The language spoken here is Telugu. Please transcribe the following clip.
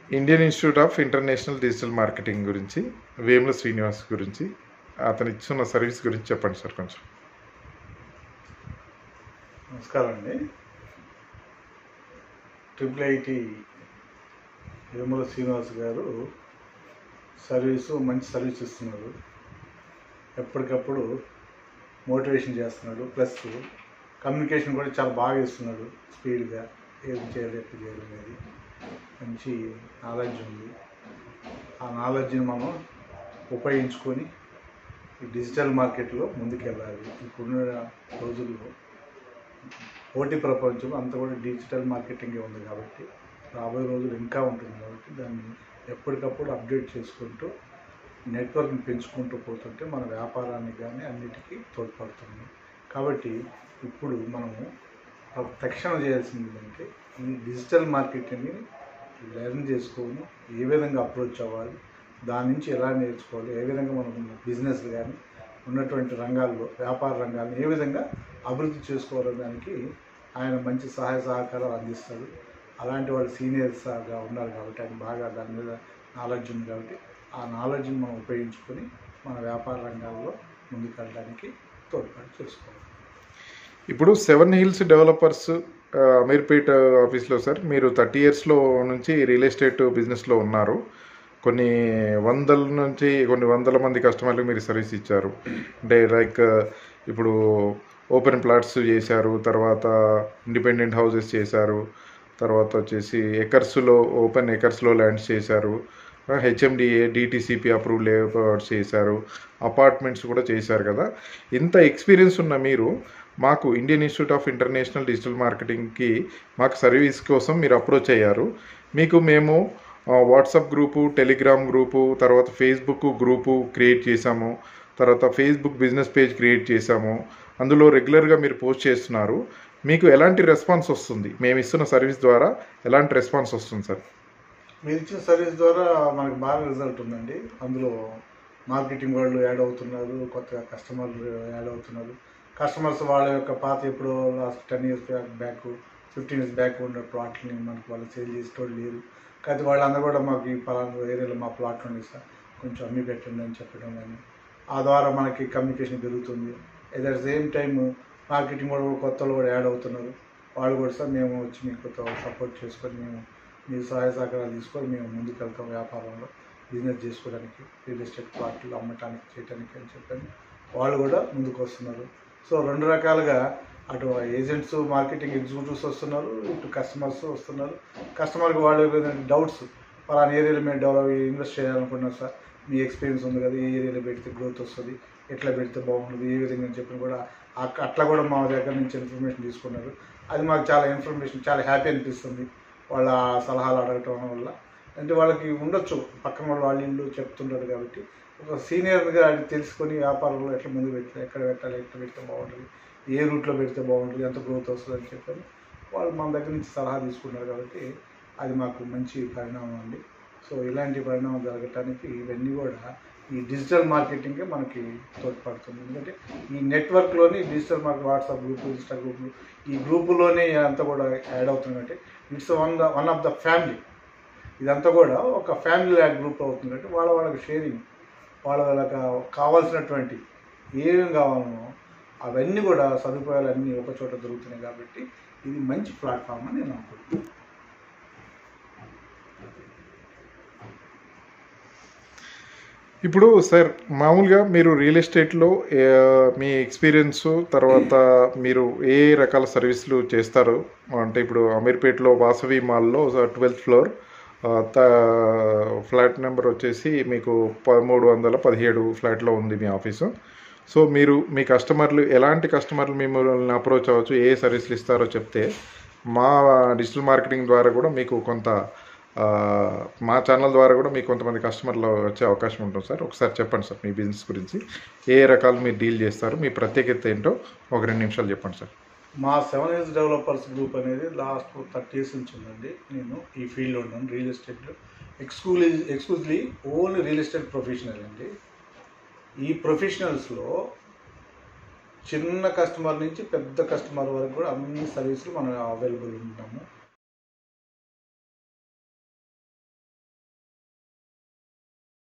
Indian institute of international digital marketing గురించి వేముల శ్రీనివాస్ గురించి అతను ఇచ్చిన సర్వీస్ గురించి చెప్పండి సార్ కొంచెం నమస్కారం అండి ట్రిపుల్ ఐటి వేముల శ్రీనివాస్ గారు సర్వీసు మంచి సర్వీస్ ఇస్తున్నారు ఎప్పటికప్పుడు మోటివేషన్ చేస్తున్నాడు ప్లస్ కమ్యూనికేషన్ కూడా చాలా బాగా ఇస్తున్నాడు స్పీడ్గా ఏం చేయాలి ఎట్లా చేయాలి అనేది మంచి నాలెడ్జ్ ఉంది ఆ నాలెడ్జ్ని మనం ఉపయోగించుకొని ఈ డిజిటల్ మార్కెట్లో ముందుకెళ్ళాలి ఇప్పుడున్న రోజుల్లో పోటీ ప్రపంచం అంతా కూడా డిజిటల్ మార్కెటింగే ఉంది కాబట్టి రాబోయే రోజులు ఇంకా ఉంటుంది కాబట్టి దాన్ని ఎప్పటికప్పుడు అప్డేట్ చేసుకుంటూ నెట్వర్క్ని పెంచుకుంటూ పోతుంటే మన వ్యాపారానికి కానీ అన్నిటికీ తోడ్పడుతుంది కాబట్టి ఇప్పుడు మనము తక్షణ చేయాల్సింది ఏంటంటే ఈ డిజిటల్ మార్కెటింగ్ని లెర్న్ చేసుకొని ఏ విధంగా అప్రోచ్ అవ్వాలి దాని నుంచి ఎలా నేర్చుకోవాలి ఏ విధంగా మనం బిజినెస్ కానీ ఉన్నటువంటి రంగాల్లో వ్యాపార రంగాలను ఏ విధంగా అభివృద్ధి చేసుకోవాలనే దానికి ఆయన మంచి సహాయ సహకారాలు అందిస్తాడు అలాంటి వాళ్ళు సీనియర్స్గా ఉన్నారు కాబట్టి ఆయన బాగా దాని మీద నాలెడ్జ్ ఉంది కాబట్టి ఆ నాలెడ్జ్ని మనం ఉపయోగించుకొని మన వ్యాపార రంగాల్లో ముందుకెళ్ళడానికి తోడ్పాటు చేసుకోవాలి ఇప్పుడు సెవెన్ హిల్స్ డెవలపర్స్ ఆ, అమీర్పేట్ ఆఫీస్లో సార్ మీరు థర్టీ ఇయర్స్లో నుంచి రియల్ ఎస్టేట్ బిజినెస్లో ఉన్నారు కొన్ని వందల నుంచి కొన్ని వందల మంది కస్టమర్లకు మీరు సర్వీస్ ఇచ్చారు అంటే లైక్ ఇప్పుడు ఓపెన్ ప్లాట్స్ చేశారు తర్వాత ఇండిపెండెంట్ హౌసెస్ చేశారు తర్వాత వచ్చేసి ఎకర్స్లో ఓపెన్ ఎకర్స్లో ల్యాండ్స్ చేశారు హెచ్ఎండిఏ డిటిసిపి అప్రూవ్ లేఅవుట్స్ చేశారు అపార్ట్మెంట్స్ కూడా చేశారు కదా ఇంత ఎక్స్పీరియన్స్ ఉన్న మీరు మాకు Indian institute of international digital మార్కెటింగ్కి మాకు సర్వీస్ కోసం మీరు అప్రోచ్ అయ్యారు మీకు మేము ఆ, వాట్సాప్ గ్రూపు టెలిగ్రామ్ గ్రూపు తర్వాత ఫేస్బుక్ గ్రూపు క్రియేట్ చేశాము తర్వాత ఫేస్బుక్ బిజినెస్ పేజ్ క్రియేట్ చేశాము అందులో రెగ్యులర్గా మీరు పోస్ట్ చేస్తున్నారు మీకు ఎలాంటి రెస్పాన్స్ వస్తుంది మేము ఇస్తున్న సర్వీస్ ద్వారా ఎలాంటి రెస్పాన్స్ వస్తుంది సార్ మీరు ఇచ్చిన సర్వీస్ ద్వారా మనకు బాగా రిజల్ట్ ఉందండి అందులో మార్కెటింగ్ వాళ్ళు యాడ్ అవుతున్నారు కొత్తగా కస్టమర్లు యాడ్ అవుతున్నారు కస్టమర్స్ వాళ్ళ యొక్క పాత ఇప్పుడు last ten years back fifteen years back ఉన్న ప్లాట్ని మనకు వాళ్ళు సేల్ చేసేటోళ్ళు లేరు కాకపోతే వాళ్ళందరూ కూడా మాకు ఈ పలానా ఏరియాలో మా ప్లాట్ ఉంది సార్ కొంచెం అమ్మి పెట్టండి అని చెప్పడం కానీ ఆ ద్వారా మనకి కమ్యూనికేషన్ పెరుగుతుంది at the same time marketing వాళ్ళు కూడా కొత్త వాళ్ళు కూడా యాడ్ అవుతున్నారు వాళ్ళు కూడా సార్ మేము వచ్చి మీకు సపోర్ట్ చేసుకొని మేము మీ సహాయ సహకారాలు తీసుకొని మేము ముందుకు వెళ్తాం వ్యాపారంలో బిజినెస్ చేసుకోవడానికి రియల్ ఎస్టేట్ ప్లాట్లు అమ్మటానికి చేయడానికి అని చెప్పని వాళ్ళు కూడా ముందుకు వస్తున్నారు సో రెండు రకాలుగా అటు ఏజెంట్స్ మార్కెటింగ్ ఎగ్జిక్యూటివ్స్ వస్తున్నారు ఇటు కస్టమర్స్ వస్తున్నారు కస్టమర్కి వాళ్ళు ఏదైనా డౌట్స్ పలానా ఏరియాలో మేము డెవలప్ ఇన్వెస్ట్ చేయాలనుకున్నాం సార్ మీ ఎక్స్పీరియన్స్ ఉంది కదా ఏ ఏరియాలో పెడితే గ్రోత్ వస్తుంది ఎట్లా పెడితే బాగుంటుంది ఏ విధంగా అని చెప్పిన కూడా అక్- అట్లా కూడా మా దగ్గర నుంచి ఇన్ఫర్మేషన్ తీసుకున్నారు అది మాకు చాలా ఇన్ఫర్మేషన్ చాలా హ్యాపీ అనిపిస్తుంది వాళ్ళ సలహాలు అడగటం వల్ల అంటే వాళ్ళకి ఉండొచ్చు పక్కన వాళ్ళు వాళ్ళ ఇల్లు చెప్తుంటారు కాబట్టి ఒక సీనియర్గా అది తెలుసుకొని వ్యాపారంలో ఎట్లా ముందు పెట్టాలి ఎక్కడ పెట్టాలి ఎట్లా పెడితే బాగుంటుంది ఏ రూట్లో పెడితే బాగుంటుంది ఎంత గ్రోత్ వస్తుంది అని చెప్పని వాళ్ళు మన దగ్గర నుంచి సలహా తీసుకున్నారు కాబట్టి అది మాకు మంచి పరిణామం అండి సో ఇలాంటి పరిణామం జరగటానికి ఇవన్నీ కూడా ఈ డిజిటల్ మార్కెటింగే మనకి తోడ్పడుతుంది ఎందుకంటే ఈ నెట్వర్క్లోని digital market WhatsApp group Insta గ్రూపులు ఈ గ్రూపులోనే అంతా కూడా యాడ్ అవుతుందంటే it's one the one of the family ఇదంతా కూడా ఒక ఫ్యామిలీ ల్యాక్ గ్రూప్ అవుతుందంటే వాళ్ళ వాళ్ళకి షేరింగ్ వాళ్ళ వాళ్ళకి కావాల్సినటువంటి ఏమేమి కావాలనో అవన్నీ కూడా సదుపాయాలు అన్నీ ఒక చోట దొరుకుతున్నాయి కాబట్టి ఇది మంచి ప్లాట్ఫామ్ అని నేను అనుకుంటున్నాను ఇప్పుడు సార్ మామూలుగా మీరు రియల్ ఎస్టేట్లో ఏ, మీ ఎక్స్పీరియన్స్ తర్వాత మీరు ఏ రకాల సర్వీసులు చేస్తారు అంటే ఇప్పుడు అమీర్పేట్లో వాసవి మాల్లో ట్వెల్త్ ఫ్లోర్ ఆ, త- ఫ్లాట్ నెంబర్ వచ్చేసి మీకు పదమూడు వందల పదిహేడు ఫ్లాట్లో ఉంది మీ ఆఫీసు సో మీరు మీ కస్టమర్లు ఎలాంటి కస్టమర్లు మిమ్మల్ని అప్రోచ్ అవ్వచ్చు ఏ సర్వీసులు ఇస్తారో చెప్తే మా డిజిటల్ మార్కెటింగ్ ద్వారా కూడా మీకు కొంత ఆ, మా ఛానల్ ద్వారా కూడా మీకు కొంతమంది కస్టమర్లు వచ్చే అవకాశం ఉంటుంది సార్ ఒకసారి చెప్పండి సార్ మీ బిజినెస్ గురించి ఏ రకాలు మీరు డీల్ చేస్తారు మీ ప్రత్యేకత ఏంటో ఒక రెండు నిమిషాలు చెప్పండి సార్ మా సెవెన్ ఇయర్స్ డెవలపర్స్ గ్రూప్ అనేది లాస్ట్ థర్టీ ఇయర్స్ నుంచి ఉందండి నేను ఈ ఫీల్డ్లో ఉన్నాను రియల్ ఎస్టేట్లో exclusive exclusively only real estate professional అండి ఈ ప్రొఫెషనల్స్లో చిన్న కస్టమర్ నుంచి పెద్ద కస్టమర్ వరకు కూడా అన్ని సర్వీసులు మనం అవైలబుల్ ఉంటాము